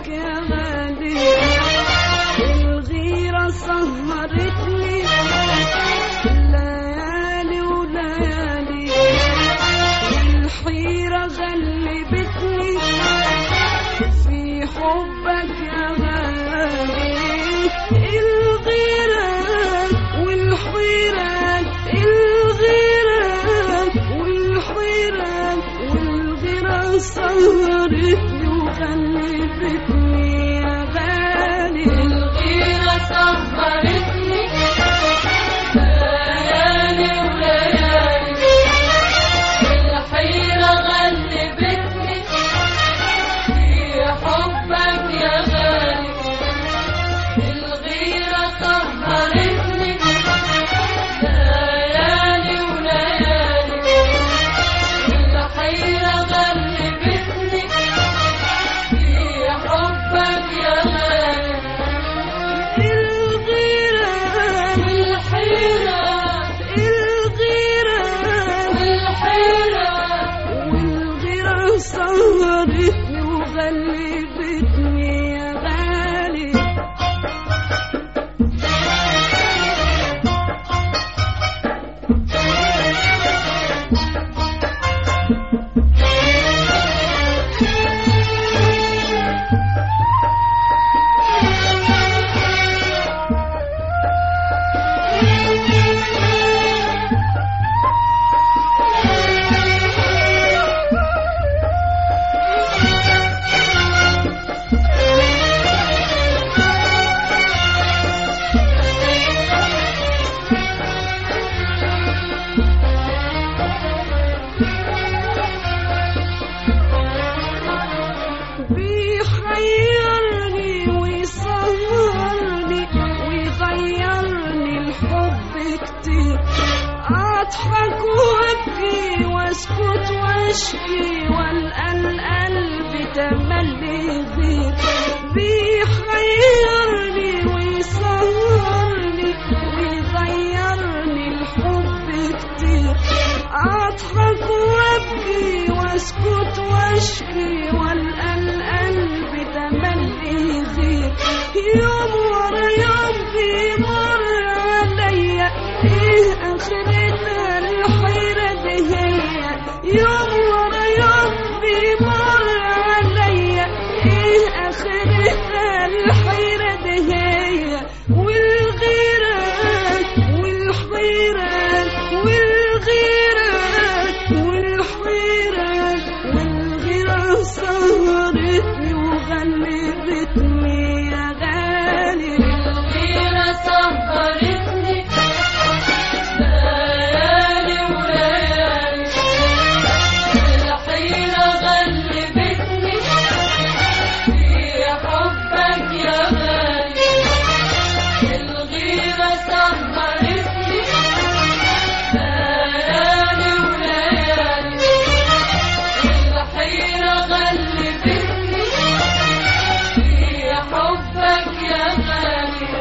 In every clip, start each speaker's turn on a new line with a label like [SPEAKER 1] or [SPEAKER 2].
[SPEAKER 1] حبك يا غالي الغيرة سهرتني ليالي وليالي الحيرة غلبتني في حبك يا غالي الغيرة والحيرة الغيرة والحيرة والغيرة سهرتني وغلبتني يا غالي
[SPEAKER 2] الغيرة سهرتني ليالي وليالي الحيرة غلبتني في حبك يا غالي الغيرة سهرتني ليالي وليالي الحيرة غلبتني في حبك يا غالي
[SPEAKER 1] الغيرة
[SPEAKER 2] والحيرة
[SPEAKER 1] الغيرة
[SPEAKER 2] والحيرة
[SPEAKER 1] والغيرة سهرتني وغلبتني يا غالي بيحيرني ويسهرني ويغيرني الحب كتير اضحك وابكي واسكت واشكي والقى القلب تملي يغير بيحيرني ويسهرني ويغيرني الحب كتير اضحك وابكي واسكت واشكي والقى القلب تملي يغير يوم ورا يوم بيمر عليا ايه اخرتها الحيرة دي هي يوم ورا يوم بيمر عليا ايه اخرتها الحيرة دي هي والغيرة والحيرة والغيرة والحيرة والغيرة سهرتني وغلبتني يا غالي
[SPEAKER 2] الغيرة سهرتني ليالي وليالي الحيرة غلبتني في حبك يا غالي الغيرة سهرتني ليالي وليالي الحيرة غلبتني في حبك يا غالي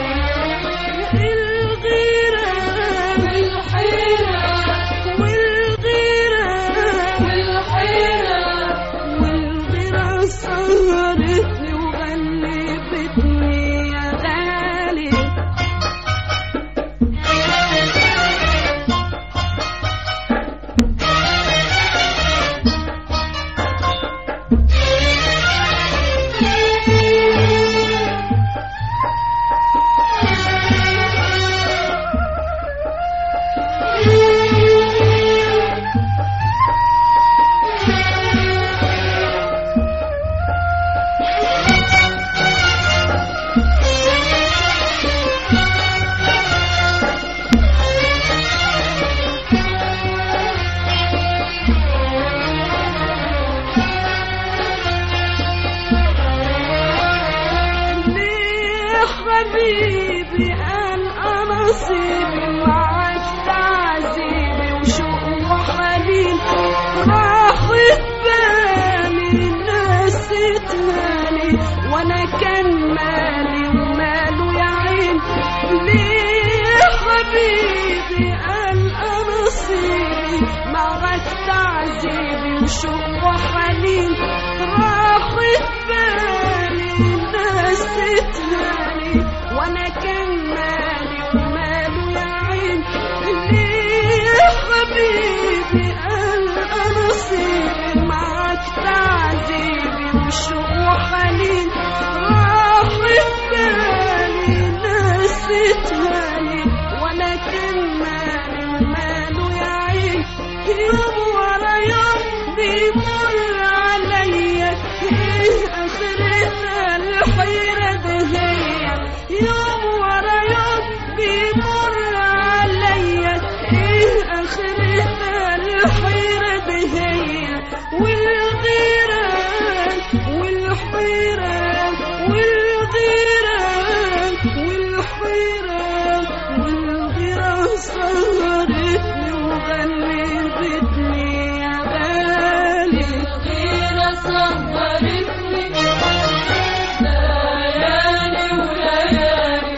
[SPEAKER 1] الغيرة
[SPEAKER 2] والحيرة
[SPEAKER 1] والغيرة
[SPEAKER 2] والحيرة
[SPEAKER 1] والغيرة سهرتني وغلبتني يا غالي ليه حبيبي انا نصيبي معاك تعذيبي وشوق وحنين راحت بالي نسيتهالي وانا كان مالي وماله يا عين ليه حبيبي انا نصيبي معاك تعذيبي وشوق وحنين راحت بالي نسيتها لي وانا كان مالي وماله يا عين ليه يا حبيبي قال انا نصيبي معاك تعذيبي وشوق وحنين راح بالي نسيتها لي وانا كان مالي وماله يا عين يوم ورا يوم بيمر عليا ايه اخرتها الحيرة دهية يوم ورا يوم بيمر عليا ايه اخرتها الحيرة دهية والغيرة والحيرة والغيرة والحيرة والغيرة سهرتني وغلبتني يا غالي
[SPEAKER 2] الغيرة سهرتني ليالي وليالي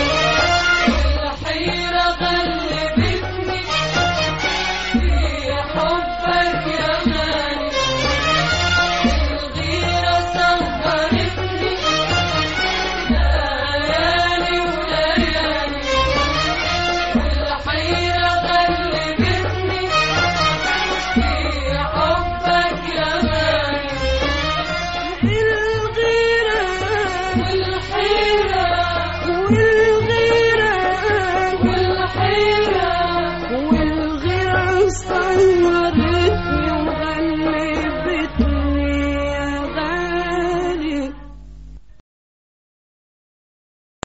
[SPEAKER 2] الحيرة غلبتني في حبك يا غالي الغيرة سهرتني ليالي وليالي الحيرة غلبتني في حبك يا غالي
[SPEAKER 1] الغيرة
[SPEAKER 2] والحيرة
[SPEAKER 1] والغيرة